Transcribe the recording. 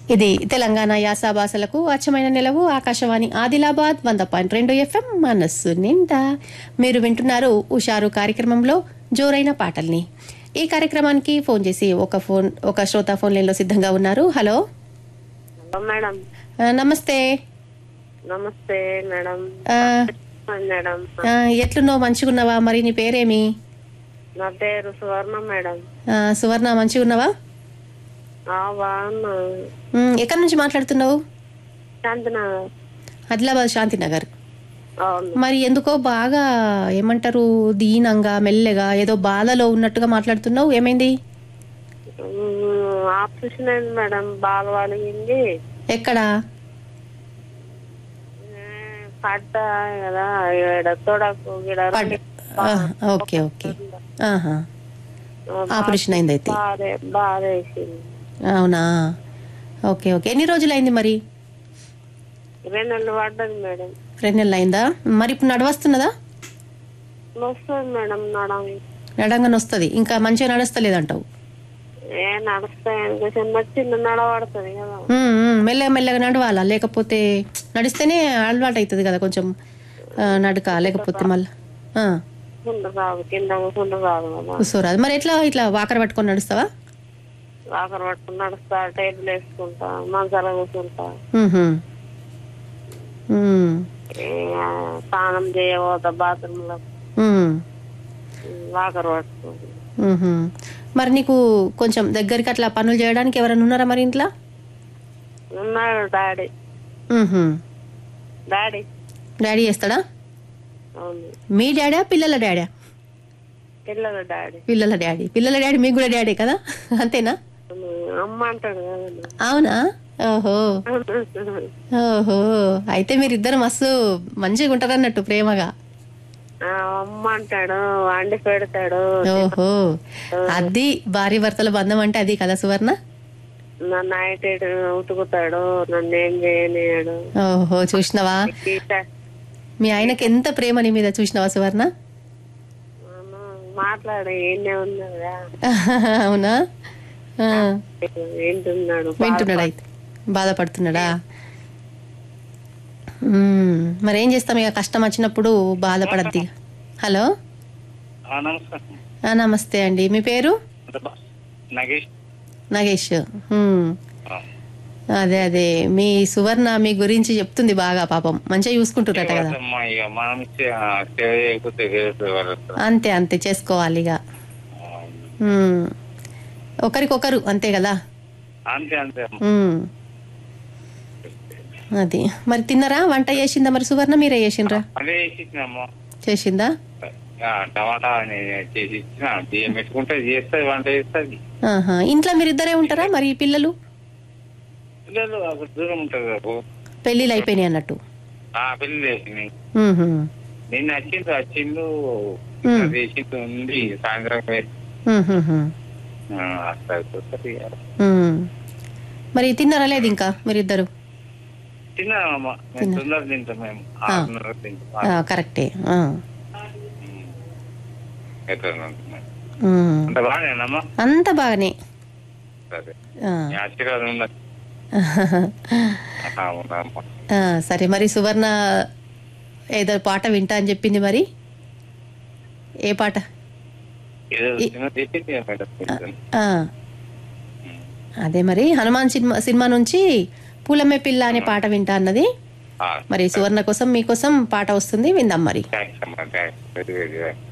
ఇది తెలంగాణ యాస భాషలకు అచ్చమైన నిలవు ఆకాశవాణి ఆదిలాబాద్ వంద పాయింట్ రెండు ఎఫ్ఎం మనస్సు నిండా మీరు వింటున్నారు ఉషారు కార్యక్రమంలో జోరైన పాటల్ని ఈ కార్యక్రమానికి ఫోన్ చేసి ఒక ఫోన్ ఒక శ్రోత ఫోన్ లైన్లో సిద్ధంగా ఉన్నారు హలో హలో మేడం ఆ, నమస్తే నమస్తే మేడం ఆ, మేడం ఆ, ఎట్లున్నావు మంచిగున్నావా మరి నీ పేరేమి నా పేరు సువర్ణ మేడం ఆ, సువర్ణ మంచిగున్నావా ఆ బాగున్నా ఉమ్, ఎక్కడి నుంచి మాట్లాడుతున్నావు శాంతినగర్ ఆదిలాబాద్ శాంతినగర్ అవును మరి ఎందుకో బాగా ఏమంటారు దీనంగా మెల్లగా ఏదో బాధలో ఉన్నట్టుగా మాట్లాడుతున్నావు ఏమైంది ఉమ్, ఆపరేషన్ అయింది మేడం బాగా వలిగింది ఎక్కడ ఏ, పడ్డ కదా ఈడ తొడకు గిడ పడ్ ఆ, ఓకే ఓకే ఆహా ఆపరేషన్ అయింది అయితే బాధ బాధ వేసింది అవునా ఓకే ఓకే ఎన్ని రోజులు అయింది మరి రెండు నెలలు పడ్డది మేడం రెండు నెలలు అయిందా మరి ఇప్పుడు నడవస్తున్నదా వస్తుంది మేడం నడం నడంగానే వస్తుంది ఇంకా మంచిగా నడుస్తలేదంటావు ఏ నడుస్తాయి చిన్న చిన్న నడబడుతుంది కదా ఉమ్, ఉమ్, మెల్లగా మెల్లగా నడవాలా లేకపోతే నడిస్తేనే అలవాటు అవుతుంది కదా కొంచెం ఆ, నడక లేకపోతే మళ్ళీ కూర్చుండ రాదు కింద కూర్చుండ రాదు కదా కూర్చోరాదు మరి ఎట్లా ఇట్లా వాకర్ పట్టుకొని నడుస్తావా ఆఖరి పట్టుకుని నడుస్తా టేబుల్ వేసుకుంటా మంచాల కూర్చుంటా ఉహు. ఉమ్, ఏ, స్నానం చేయబోతా బాత్రూమ్ లో ఉమ్, వాకర్ పట్టుకుంటా ఉహు. మరి నీకు కొంచెం దగ్గరికి అట్లా పనులు చేయడానికి ఎవరైనా ఉన్నారా మరి ఇంట్లో ఉన్నాడు డాడీ ఉహు. డాడీ డాడీ చేస్తాడా అవును మీ డాడా పిల్లల డాడా పిల్లల డాడీ పిల్లల డాడీ పిల్లల డాడీ మీకు కూడా డాడీ కదా అంతేనా అమ్మ అంటాడు కదా అవునా ఓహో ఓహో అయితే మీరిద్దరు మస్తు మంచిగా ఉంటారు అన్నట్టు ప్రేమగా ఆ, అమ్మ అంటాడు వండి పెడతాడు ఓహో అది భార్య భర్తల బంధం అంటే అది కదా సువర్ణ నన్ను నైట్ ఉతుకుతాడు నన్ను ఏం చేయలేడు ఓహో చూసినవా మీ ఆయనకి ఎంత ప్రేమ నీ మీద చూసినవా సువర్ణ మాట్లాడు ఏంనే ఉన్నదా అవునా ఆ, ఏంటున్నాడు వింటున్నాడు అయితే బాధపడుతున్నాడా మ్మ్. మరి ఏం చేస్తాం ఇక కష్టం వచ్చినప్పుడు బాధపడద్ది హలో నమస్కారం ఆ, నమస్తే అండి మీ పేరు నగేష్ నాగేష్ మ్మ్. అదే అదే మీ సువర్ణ మీ గురించి చెప్తుంది బాగా పాపం మంచిగా చూసుకుంటున్నట్ట కదా అమ్మా, ఇక మనం చే- సేవ చేయకపోతే వేరే వాళ్ళు వస్తారు. అంతే అంతే చేసుకోవాలి ఇక మ్మ్. ఒకరికొకరు అంతే కదా అంతే అంతే అమ్మా. మ్మ్. అది మరి తిన్నరా వంట చేసిందా మరి సువర్ణ మీరే చేసిండ్రా అదే చేసి ఇచ్చినమ్మా చేసిందా ఆ, టమాటా అని చేసి ఇచ్చిన బియ్యం పెట్టుకుంటే చేస్తుంది వంట చేస్తుంది ఆహా. ఇంట్లో మీరిద్దరే ఉంటారా మరి ఈ పిల్లలు పిల్లలు అక్కడ దూరం ఉంటారు కదా పెళ్ళిళ్ళు అయిపోయినాయి అన్నట్టు ఆ పిల్లలు వేసింది మ్మ్హ. నిన్న వచ్చిండు వచ్చిండు మ్మ్. చేసిండు ఉంది సాయంత్రం పోయి. మ్మ్హ. ఆ, అట్లా అయిపోతుంది ఇక. మ్మ్. మరి తిన్నారా లేదు ఇంకా మీరిద్దరు తిన్నామమ్మా మేము తొందర తింటాం మేము ఆరున్నర తింటాం ఆ, కరెక్టే ఆ. ఎట్లా ఉంటున్నాం మ్మ్. అంత బాగానేనమ్మా అంత బాగానే సరే ఆ. మీ ఆశీర్వాదం ఉన్నది ఆహా, ఉన్నామ్మా. ఆ, సరే మరి సువర్ణ ఏదో పాట వింటా అని చెప్పింది మరి ఏ పాట ఏదో చిన్న తెచ్చింది కదా మేడం కొంచెం. ఆ. అదే మరి హనుమాన్ సినిమా సినిమా నుంచి పూలమ్మే పిల్ల అనే పాట వింటా అన్నది ఆ, మరి సువర్ణ కోసం మీకోసం పాట వస్తుంది విందాం మరి థాంక్స్ అమ్మా థాంక్స్ వెరీ వెరీ థాంక్స్